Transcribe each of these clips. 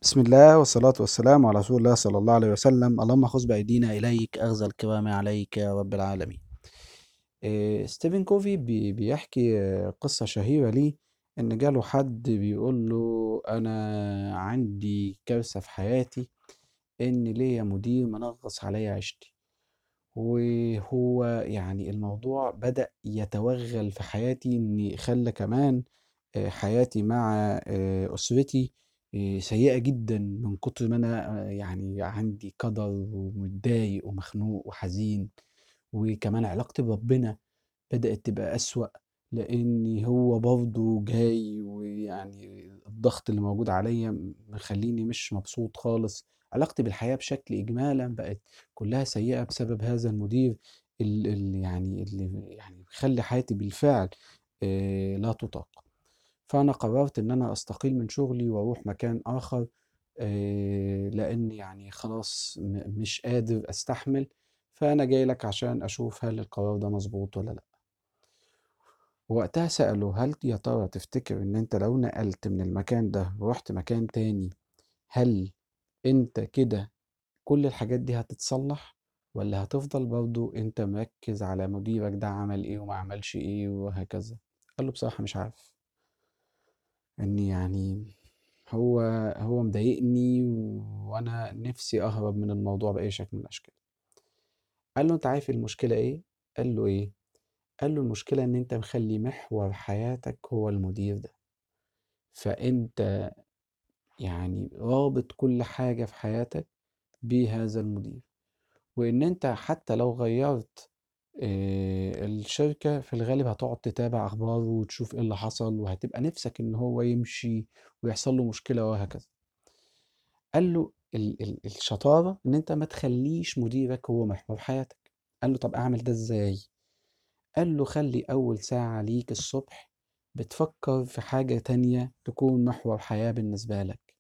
بسم الله والصلاة والسلام على رسول الله صلى الله عليه وسلم اللهم خذ بأيدينا إليك أخذ الكرام عليك يا رب العالمين إيه، ستيفن كوفي بي- بيحكي آه، قصة شهيرة ليه إن جاله حد بيقول له أنا عندي كارثة في حياتي إن ليا مدير منغص عليا عيشتي وهو يعني الموضوع بدأ يتوغل في حياتي إن خلى كمان آه، حياتي مع آه، أسرتي آه، سيئة جدا من كتر ما أنا آه، يعني عندي قدر ومتضايق ومخنوق وحزين وكمان علاقتي بربنا بدأت تبقى أسوأ لأن هو برضه جاي ويعني الضغط اللي موجود عليا مخليني مش مبسوط خالص علاقتي بالحياة بشكل إجمالا بقت كلها سيئة بسبب هذا المدير اللي يعني اللي يعني بيخلي حياتي بالفعل آه، لا تطاق فأنا قررت إن أنا أستقيل من شغلي وأروح مكان آخر آه، لأن يعني خلاص م- مش قادر أستحمل فأنا جاي لك عشان أشوف هل القرار ده مظبوط ولا لأ وقتها سأله هل يا ترى تفتكر إن أنت لو نقلت من المكان ده ورحت مكان تاني هل أنت كده كل الحاجات دي هتتصلح ولا هتفضل برضو أنت مركز على مديرك ده عمل إيه وما عملش إيه وهكذا قال له بصراحة مش عارف إني يعني هو هو مضايقني وأنا نفسي أهرب من الموضوع بأي شكل من الأشكال قال له أنت عارف المشكلة إيه؟ قال له إيه؟ قال له المشكلة إن أنت مخلي محور حياتك هو المدير ده فأنت يعني رابط كل حاجة في حياتك بهذا المدير وإن أنت حتى لو غيرت آه، الشركة في الغالب هتقعد تتابع أخباره وتشوف إيه اللي حصل وهتبقى نفسك إن هو يمشي ويحصل له مشكلة وهكذا قال له ال ال الشطارة إن أنت ما تخليش مديرك هو محور حياتك قال له طب أعمل ده إزاي؟ قال له خلي أول ساعة ليك الصبح بتفكر في حاجة تانية تكون محور حياة بالنسبة لك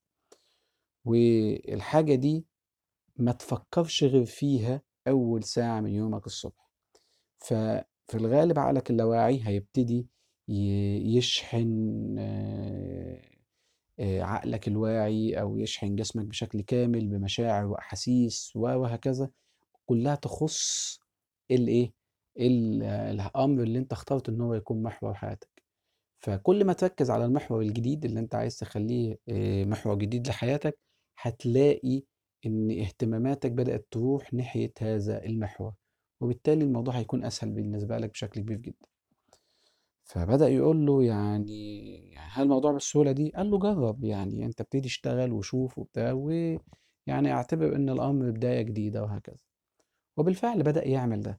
والحاجة دي ما تفكرش غير فيها أول ساعة من يومك الصبح ففي الغالب عقلك اللاواعي هيبتدي ي- يشحن آه، آه، عقلك الواعي أو يشحن جسمك بشكل كامل بمشاعر وأحاسيس و- وهكذا كلها تخص الايه ال- الامر اللي انت اخترت ان هو يكون محور حياتك فكل ما تركز على المحور الجديد اللي انت عايز تخليه آه، محور جديد لحياتك هتلاقي ان اهتماماتك بدأت تروح ناحية هذا المحور وبالتالي الموضوع هيكون اسهل بالنسبة لك بشكل كبير جدا فبدأ يقول له يعني هل الموضوع بالسهولة دي؟ قال له جرب يعني انت ابتدي اشتغل وشوف وبتاع ويعني اعتبر ان الامر بداية جديدة وهكذا وبالفعل بدأ يعمل ده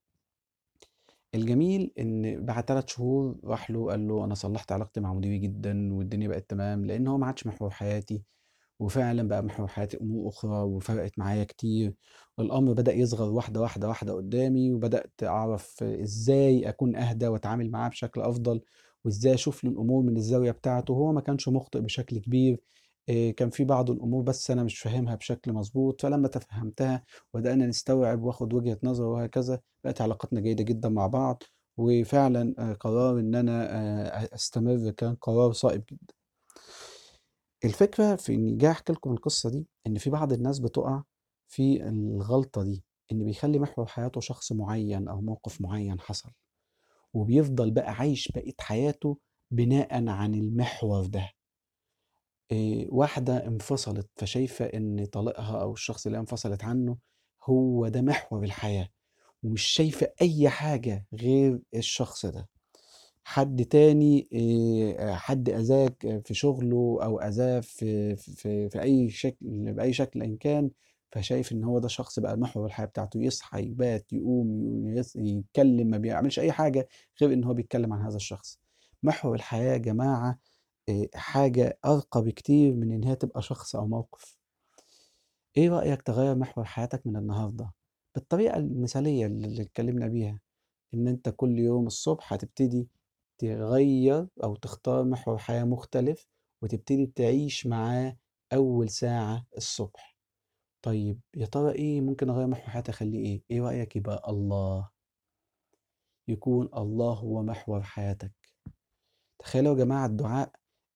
الجميل إن بعد 3 شهور راح له قال له: "أنا صلّحت علاقتي مع مديري جدًا والدنيا بقت تمام." لإن هو ما عادش محور حياتي، وفعلًا بقى محور حياتي أمور أخرى وفرقت معايا كتير، والأمر بدأ يصغر واحدة، واحدة، واحدة قدّامي، وبدأت أعرف إزاي أكون أهدى وأتعامل معاه بشكل أفضل، وإزاي أشوف له الأمور من الزاوية بتاعته، وهو ما كانش مخطئ بشكل كبير، آآ كان في بعض الأمور بس أنا مش فاهمها بشكل مضبوط، فلمّا تفهّمتها وبدأنا نستوعب وآخُد وجهة نظره وهكذا، بقت علاقتنا جيدة جدًا مع بعض. وفعلًا آآ قرار إن أنا آآ أستمر كان قرار صائب جدًا. الفكرة في إني جاي أحكي لكم القصة دي، إن في بعض الناس بتُقع في الغلطة دي، إن بيخلّي محور حياته شخص معيّن أو موقف معيّن حصل، وبيفضل بقى عايش بقية حياته بناءً عن المحور ده. آآ واحدة انفصلت فشايفة إن طليقها أو الشخص اللي هي انفصلت عنّه هو ده محور الحياة، ومش شايفة أي حاجة غير الشخص ده. حد تاني آآ حد أذاك في شغله أو أذاه في في في أي شكل بأي شكل إن كان، فشايف إن هو ده شخص بقى محور الحياة بتاعته، يصحى، يبات، يقوم، يس يتكلم، ما بيعملش أي حاجة غير إن هو بيتكلم عن هذا الشخص. محور الحياة يا جماعة آآ حاجة أرقى بكتير من إن هي تبقى شخص أو موقف. إيه رأيك تغيّر محور حياتك من النهارده بالطريقة المثالية اللي اللي اتكلمنا بيها، إن أنت كل يوم الصبح هتبتدي تغيّر أو تختار محور حياة مختلف، وتبتدي تعيش معاه أول ساعة الصبح. طيب يا ترى إيه ممكن أغيّر محور حياتي أخلّيه إيه؟ إيه رأيك يبقى الله، يكون الله هو محور حياتك. تخيلوا يا جماعة الدعاء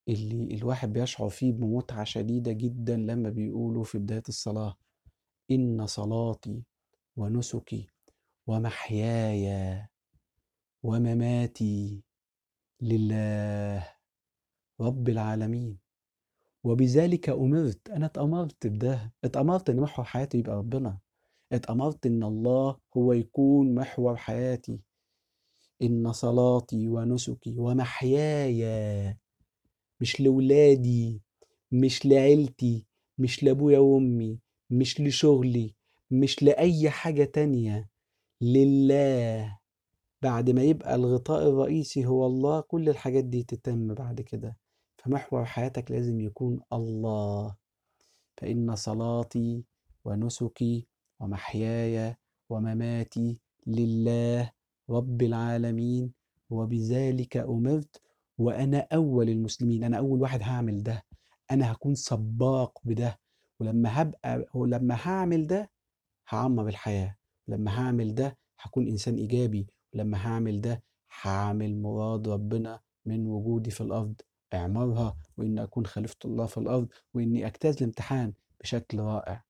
اللي الواحد بيشعر فيه بمتعة شديدة جدا لما بيقولوا في بداية الصلاة إن صلاتي ونسكي ومحياي ومماتي لله رب العالمين وبذلك أمرت أنا اتأمرت بده اتأمرت إن محور حياتي يبقى ربنا اتأمرت إن الله هو يكون محور حياتي إن صلاتي ونسكي ومحياي مش لولادي مش لعيلتي مش لأبويا وأمي مش لشغلي مش لأي حاجة تانية لله بعد ما يبقى الغطاء الرئيسي هو الله كل الحاجات دي تتم بعد كده فمحور حياتك لازم يكون الله فإن صلاتي ونسكي ومحياي ومماتي لله رب العالمين وبذلك أمرت وأنا أول المسلمين أنا أول واحد هعمل ده أنا هكون سباق بده ولما هبقى ولما هعمل ده هعمر الحياة ولما هعمل ده هكون إنسان إيجابي ولما هعمل ده هعمل مراد ربنا من وجودي في الأرض اعمرها وإني أكون خليفة الله في الأرض وإني أجتاز الامتحان بشكل رائع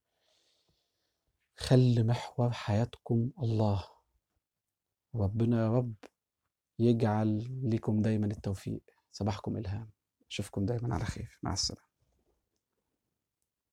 خلي محور حياتكم الله ربنا يا رب يجعل لكم دايما التوفيق صباحكم إلهام أشوفكم دايما على خير مع السلامة